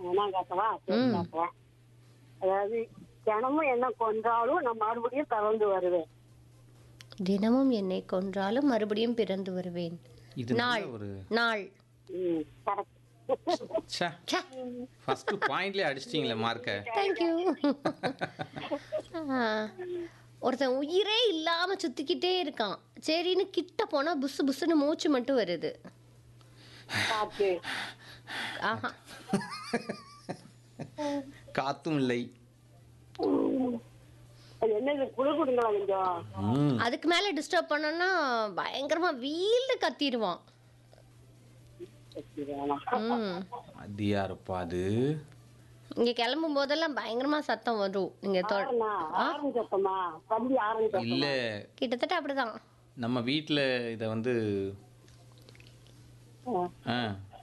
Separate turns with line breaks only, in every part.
நான் கேட்கவா சரி,
ம்.
கேட்கறேன். அதாவது தினமும் என்ன கொன்றாலும் நான் மறுபடியும் பிறந்து வருவேன்
தினமும் என்னை கொன்றாலும் மறுபடியும் பிறந்து வருவேன்
இது நல்ல
நாள்
ஒரு
நாள்
ம் கரெக்ட்
ச்சே ஃபர்ஸ்ட் பாயிண்ட்லயே அடிச்சிட்டீங்களே மார்க்க
தேங்க்யூ ஒருத்தன் உயிரே இல்லாம சுத்திக்கிட்டே இருக்கான் சரின்னு கிட்ட போனா புசு புசுன்னு மூச்சு மட்டும் வருது
காத்து
ஆஹா
காத்தும் இல்லை
அது என்னது குழு கொடுங்களா கொஞ்சம்
ம்
அதுக்கு மேல டிஸ்டர்ப் பண்ணோம்னா பயங்கரமா வீல்னு கத்திடுவான் ம்
அதியா இருப்பா அது
இங்க கிளம்பும் போதெல்லாம் பயங்கரமா சத்தம் வரும் நீங்க தொ-
ஆறுனா ஆரஞ்சு சத்தமா தம்பி ஆரஞ்சு சத்தமா
இல்ல
கிட்டத்தட்ட அப்படிதான்
நம்ம வீட்ல இத வந்து ஆ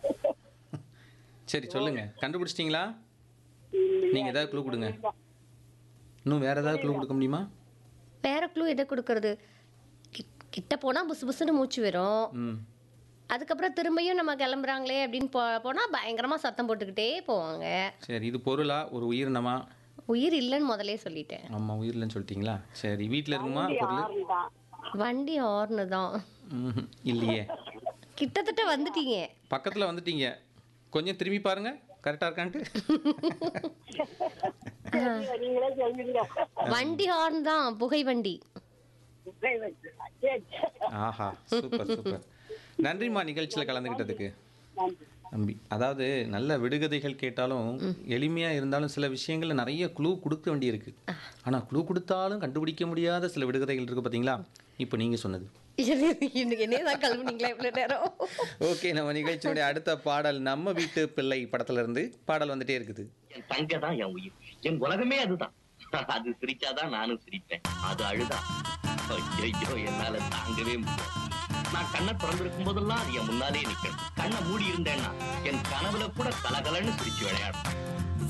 சரி சொல்லுங்க கண்டுபிடிச்சிட்டீங்களா நீங்க ஏதாவது க்ளூ கொடுங்க இன்னும் வேற ஏதாவது க்ளூ கொடுக்க முடியுமா
வேற க்ளூ எதை கொடுக்கறது கிட்- கிட்ட போனா புசு புசுன்னு மூச்சு வரும்
ம்
அதுக்கப்புறம் திரும்பியும் நம்ம கிளம்புறாங்களே அப்படின்னு போ போனா பயங்கரமா சத்தம் போட்டுக்கிட்டே போவாங்க
சரி இது பொருளா ஒரு உயிரினமா
உயிர் இல்லைன்னு முதலே சொல்லிட்டேன்
ஆமா உயிரில்லைன்னு சொல்லிட்டீங்களா சரி வீட்ல இருக்குமா பொருள்
ஆறு தான்
வண்டி ஹார்னு தான்
ம்ஹும். இல்லையே
கிட்டத்தட்ட வந்துட்டீங்க
பக்கத்துல வந்துட்டீங்க கொஞ்சம் திரும்பி பாருங்க கரெக்டா இருக்கான்ட்டு
நீங்களே சொல்லுங்க
வண்டி ஹார்ன் தான் புகை வண்டி
சரி,
ஆஹா சூப்பர் சூப்பர் நன்றிம்மா நிகழ்ச்சியில் கலந்துக்கிட்டதுக்கு
நன்றி
நம்பி அதாவது நல்ல விடுகதைகள் கேட்டாலும் எளிமையா இருந்தாலும் சில விஷயங்கள்ல நிறைய க்ளூ கொடுக்க வேண்டியிருக்கு ஆனா க்ளூ கொடுத்தாலும் கண்டுபிடிக்க முடியாத சில விடுகதைகள் இருக்கு பாத்தீங்களா இப்போ நீங்க சொன்னது
இன்னைக்கு என்ன தான் கிளம்புனீங்களா இவ்வளவு நேரம்
ஓகே நம்ம நிகழ்ச்சியுடைய அடுத்த பாடல் நம்ம வீட்டு பிள்ளை படத்துல இருந்து பாடல் வந்துட்டே இருக்குது
என் தங்க தான் என் உயிர் என் உலகமே அதுதான் அது சிரிச்சாதான் நானும் சிரிப்பேன் அது அழுதா ஐயோ என்னால தாங்கவே முடியாது நான் கண்ணை திறந்திருக்கும் போதெல்லாம் அது என் முன்னாலே நிக்கணும் கண்ணை மூடி இருந்தேன்னா என் கனவுல கூட கலகலன்னு சிரிச்சு விளையாடும்